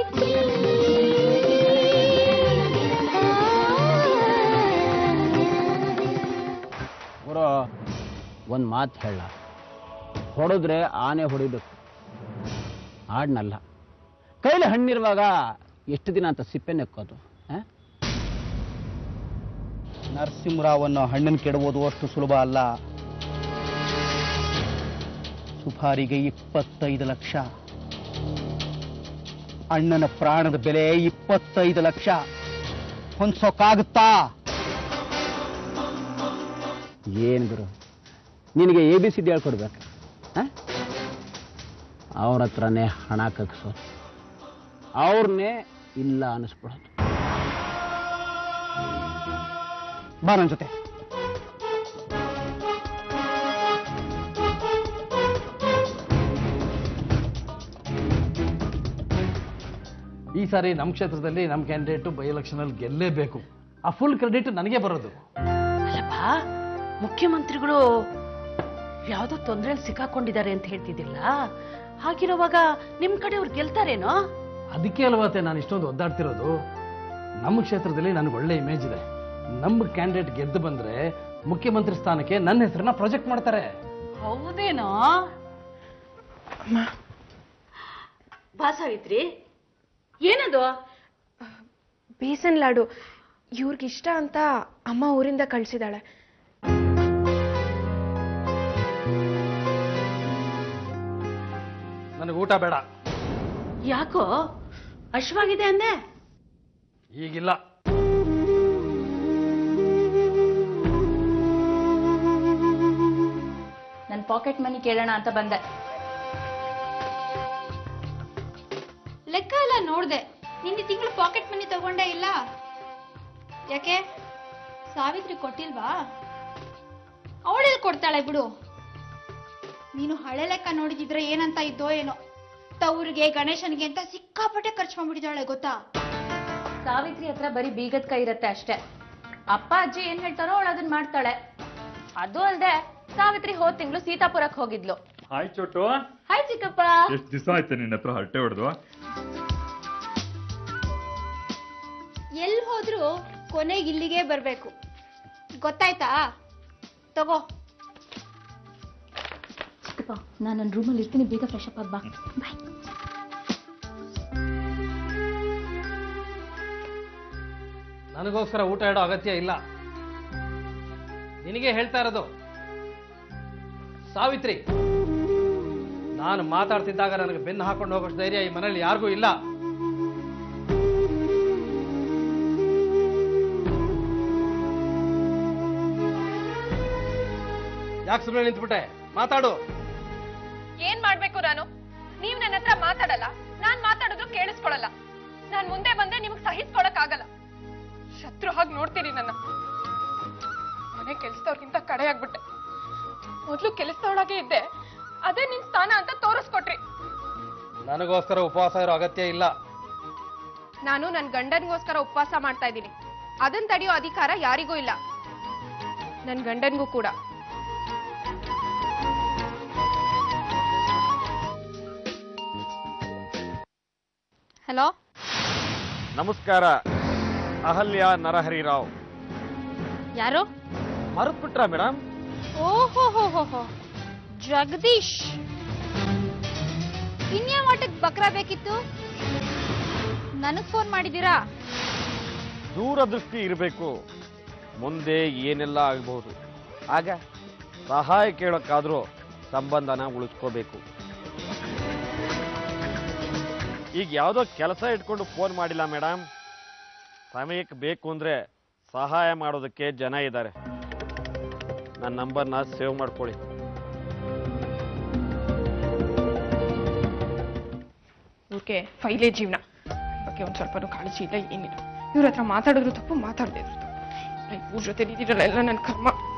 ಗುರು ಒಂದು ಮಾತು ಹೇಳ ಹೊಡೆದ್ರೆ ಆನೆ ಹೊಡಿಬೇಕು ಆಡ್ನಲ್ಲ ಕೈಲಿ ಹಣ್ಣಿರುವಾಗ ಎಷ್ಟು ದಿನ ಅಂತ ಸಿಪ್ಪೆ ನೆಕ್ಕೋದು ಆ? ನರಸಿಂಹರಾವನ್ನು ಹಣ್ಣನ್ನು ಕೆಡವುದು ಅಷ್ಟು ಸುಲಭ ಅಲ್ಲ ಸುಪಾರಿಗೆ ಇಪ್ಪತ್ತೈದು ಲಕ್ಷ ಅಣ್ಣನ ಪ್ರಾಣದ ಬೆಲೆ ಇಪ್ಪತ್ತೈದು ಲಕ್ಷ ಹೊಂದ್ಸೋಕ್ಕಾಗುತ್ತಾ ಏನು ಗುರು ನಿನಗೆ ಎ ಬಿ ಸಿ ಡಿ ಹೇಳ್ಕೊಡ್ಬೇಕು ಅವ್ರ ಹತ್ರನೇ ಹಣ ಕಗ್ಸೋದು ಅವ್ರನ್ನೇ ಇಲ್ಲ ಅನ್ನಿಸ್ಬಿಡೋದು ಬಾ ನನ್ನ ಜೊತೆ ಈ ಸಾರಿ ನಮ್ಮ ಕ್ಷೇತ್ರದಲ್ಲಿ ನಮ್ಮ ಕ್ಯಾಂಡಿಡೇಟು ಬೈ ಎಲೆಕ್ಷನಲ್ಲಿ ಗೆಲ್ಲೇಬೇಕು ಆ ಫುಲ್ ಕ್ರೆಡಿಟ್ ನನಗೆ ಬರೋದು ಅಲ್ಲಪ್ಪ ಮುಖ್ಯಮಂತ್ರಿಗಳು ಯಾವ್ದೋ ತೊಂದರೆಯಲ್ಲಿ ಸಿಕ್ಕಾಕೊಂಡಿದ್ದಾರೆ ಅಂತ ಹೇಳ್ತಿದ್ದಿಲ್ಲ ಹಾಗಿರುವಾಗ ನಿಮ್ ಕಡೆಯವ್ರು ಗೆಲ್ತಾರೇನೋ ಅದಕ್ಕೆ ಅಲ್ವತ್ತೆ ನಾನು ಇಷ್ಟೊಂದು ಒದ್ದಾಡ್ತಿರೋದು ನಮ್ಮ ಕ್ಷೇತ್ರದಲ್ಲಿ ನನಗೆ ಒಳ್ಳೆ ಇಮೇಜ್ ಇದೆ ನಮ್ಮ ಕ್ಯಾಂಡಿಡೇಟ್ ಗೆದ್ದು ಬಂದ್ರೆ ಮುಖ್ಯಮಂತ್ರಿ ಸ್ಥಾನಕ್ಕೆ ನನ್ನ ಹೆಸರನ್ನ ಪ್ರೊಜೆಕ್ಟ್ ಮಾಡ್ತಾರೆ ಹೌದೇನೋ ಬಾ ಸಾವಿತ್ರಿ ಏನದು ಬೇಸನ್ ಲಾಡು ಇವ್ರಿಗಿಷ್ಟ ಅಂತ ಅಮ್ಮ ಊರಿಂದ ಕಳ್ಸಿದಾಳೆ ನನಗೆ ಊಟ ಬೇಡ ಯಾಕೋ ಅಶ್ವಾಗಿದೆ ಅಂದೆ ಈಗಿಲ್ಲ ನನ್ನ ಪಾಕೆಟ್ ಮನಿ ಕೇಳೋಣ ಅಂತ ಬಂದೆ ಲೆಕ್ಕ ಎಲ್ಲ ನೋಡ್ದೆ ನಿನ್ನೆ ತಿಂಗಳು ಪಾಕೆಟ್ ಮನಿ ತಗೊಂಡೇ ಇಲ್ಲ ಯಾಕೆ ಸಾವಿತ್ರಿ ಕೊಟ್ಟಿಲ್ವಾ ಅವಳೆಲ್ಲಿ ಕೊಡ್ತಾಳೆ ಬಿಡು ನೀನು ಹಳೆ ಲೆಕ್ಕ ನೋಡಿದಿದ್ರೆ ಏನಂತ ಇದ್ದೋ ಏನೋ ತವ್ರಿಗೆ ಗಣೇಶನ್ಗೆ ಅಂತ ಸಿಕ್ಕಾಪಟ್ಟೆ ಖರ್ಚು ಮಾಡ್ಬಿಟ್ಟಿದ್ದಾಳೆ ಗೊತ್ತಾ ಸಾವಿತ್ರಿ ಹತ್ರ ಬರೀ ಬೀಗದ ಕೈ ಇರತ್ತೆ ಅಷ್ಟೇ ಅಪ್ಪ ಅಜ್ಜಿ ಏನ್ ಹೇಳ್ತಾರೋ ಅವಳು ಅದನ್ನ ಮಾಡ್ತಾಳೆ ಅದು ಅಲ್ದೆ ಸಾವಿತ್ರಿ ಹೋದ್ ತಿಂಗಳು ಸೀತಾಪುರಕ್ಕೆ ಹೋಗಿದ್ಲು ಹಾಯ್ ಚೋಟು ಹಾಯ್ ಚಿಕ್ಕಪ್ಪ ಎಷ್ಟ್ ದಿವಸ ಆಯ್ತು ನಿನ್ನ ಹತ್ರ ಹರಟೆ ಹೊಡೆದು ಎಲ್ಲಿ ಹೋದ್ರೂ ಕೊನೆಗೆ ಇಲ್ಲಿಗೆ ಬರ್ಬೇಕು ಗೊತ್ತಾಯ್ತಾ ತಗೋ ಚಿಕ್ಕಪ್ಪ ನಾನು ನನ್ನ ರೂಮಲ್ಲಿ ಇರ್ತೀನಿ ಬೇಗ ಫ್ರೆಶ್ ಅಪ್ ಬಾ ಬಾಯ್ ನನಗೋಸ್ಕರ ಊಟ ಇಡೋ ಅಗತ್ಯ ಇಲ್ಲ ನಿನಗೆ ಹೇಳ್ತಾ ಇರೋದು ಸಾವಿತ್ರಿ ನಾನು ಮಾತಾಡ್ತಿದ್ದಾಗ ನನಗೆ ಬೆನ್ನು ಹಾಕೊಂಡು ಹೋಗೋಷ್ಟು ಧೈರ್ಯ ಈ ಮನೇಲಿ ಯಾರಿಗೂ ಇಲ್ಲ ಯಾಕೆ ಸುಮ್ಮನೆ ನಿಂತ್ಬಿಟ್ಟೆ ಮಾತಾಡು ಏನ್ ಮಾಡ್ಬೇಕು ನಾನು ನೀವ್ ನನ್ನ ಹತ್ರ ಮಾತಾಡಲ್ಲ ನಾನ್ ಮಾತಾಡಿದ್ರು ಕೇಳಿಸ್ಕೊಳಲ್ಲ ನಾನ್ ಮುಂದೆ ಬಂದ್ರೆ ನಿಮಗ್ ಸಹಿಸ್ಕೊಳಕ್ ಆಗಲ್ಲ ಶತ್ರು ಹಾಗೆ ನೋಡ್ತೀರಿ ನನ್ನ ಮನೆ ಕೆಲ್ಸದವ್ರಿಗಿಂತ ಕಡೆ ಆಗ್ಬಿಟ್ಟೆ ಮೊದ್ಲು ಕೆಲಸದೊಳಗೆ ಇದ್ದೆ ಅದೇ ನಿನ್ ಸ್ಥಾನ ಅಂತ ತೋರಿಸ್ಕೊಟ್ರಿ ನನಗೋಸ್ಕರ ಉಪವಾಸ ಇರೋ ಅಗತ್ಯ ಇಲ್ಲ ನಾನು ನನ್ ಗಂಡನ್ಗೋಸ್ಕರ ಉಪವಾಸ ಮಾಡ್ತಾ ಇದ್ದೀನಿ ಅದನ್ ತಡೆಯೋ ಅಧಿಕಾರ ಯಾರಿಗೂ ಇಲ್ಲ ನನ್ ಗಂಡನ್ಗೂ ಕೂಡ ಹಲೋ ನಮಸ್ಕಾರ ಅಹಲ್ಯ ನರಹರಿರಾವ್ ಯಾರು ಮರೆತ್ ಬಿಟ್ರಾ ಮೇಡಮ್ ಓಹೋ ಹೋ ಹೋ ಹೋ ಜಗದೀಶ್ ಇನ್ಯಾವ ಆಟಕ್ಕೆ ಬಕ್ರ ಬೇಕಿತ್ತು ನನಗ್ ಫೋನ್ ಮಾಡಿದ್ದೀರಾ ದೂರದೃಷ್ಟಿ ಇರಬೇಕು ಮುಂದೆ ಏನೆಲ್ಲ ಆಗಬಹುದು ಆಗ ಸಹಾಯ ಕೇಳೋಕ್ಕಾದ್ರೂ ಸಂಬಂಧನ ಉಳಿಸ್ಕೋಬೇಕು ಈಗ ಯಾವುದೋ ಕೆಲಸ ಇಟ್ಕೊಂಡು ಫೋನ್ ಮಾಡಿಲ್ಲ ಮೇಡಮ್ ಸಮಯಕ್ಕೆ ಬೇಕು ಅಂದರೆ ಸಹಾಯ ಮಾಡೋದಕ್ಕೆ ಜನ ಇದ್ದಾರೆ ನನ್ನ ನಂಬರ್ನ ಸೇವ್ ಮಾಡ್ಕೊಳ್ಳಿ ಓಕೆ ಫೈಲೇ ಜೀವನ ಬಗ್ಗೆ ಒಂದ್ ಸ್ವಲ್ಪನೂ ಕಾಳಜಿ ಇಲ್ಲ ಏನಿಲ್ಲ ಇವ್ರ ಹತ್ರ ಮಾತಾಡಿದ್ರು ತಪ್ಪು ಮಾತಾಡದೇ ಇದ್ರು ತಪ್ಪು ಇವ್ರ ಜೊತೆ ಇದ್ದೀರಲ್ಲ ಎಲ್ಲ ನನ್ನ ಕರ್ಮ